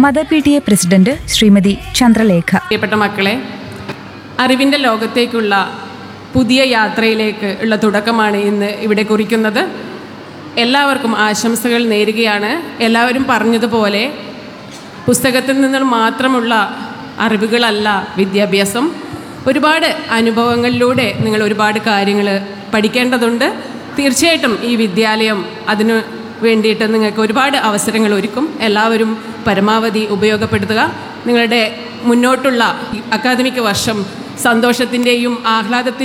mother P T A president Srimathi Chandralekha പ്രിയപ്പെട്ട മക്കളെ അറിവിൻ്റെ ലോകത്തേക്കുള്ള പുതിയ യാത്രയിലേക്ക് ഉള്ള തുടക്കമാണ് ഇന്ന് ഇവിടെ കുറിക്കുന്നത് എല്ലാവർക്കും ആശംസകൾ നേരുകയാണ് എല്ലാവരും പറഞ്ഞതുപോലെ പുസ്തകത്തിൽ നിന്ന് മാത്രമുള്ള അറിവുകളല്ല വിദ്യാഭ്യാസം ഒരുപാട് അനുഭവങ്ങളിലൂടെ നിങ്ങൾ ഒരുപാട് കാര്യങ്ങൾ പഠിക്കേണ്ടതുണ്ട് തീർച്ചയായിട്ടും ഈ വിദ്യാലയം അതിന് വേണ്ടിയിട്ട് നിങ്ങൾക്ക് ഒരുപാട് അവസരങ്ങൾ ഒരുക്കും എല്ലാവരും പരമാവധി ഉപയോഗപ്പെടുത്തുക നിങ്ങളുടെ മുന്നോട്ടുള്ള അക്കാദമിക് വർഷം സന്തോഷത്തിൻ്റെയും ആഹ്ലാദത്തിൻ്റെയും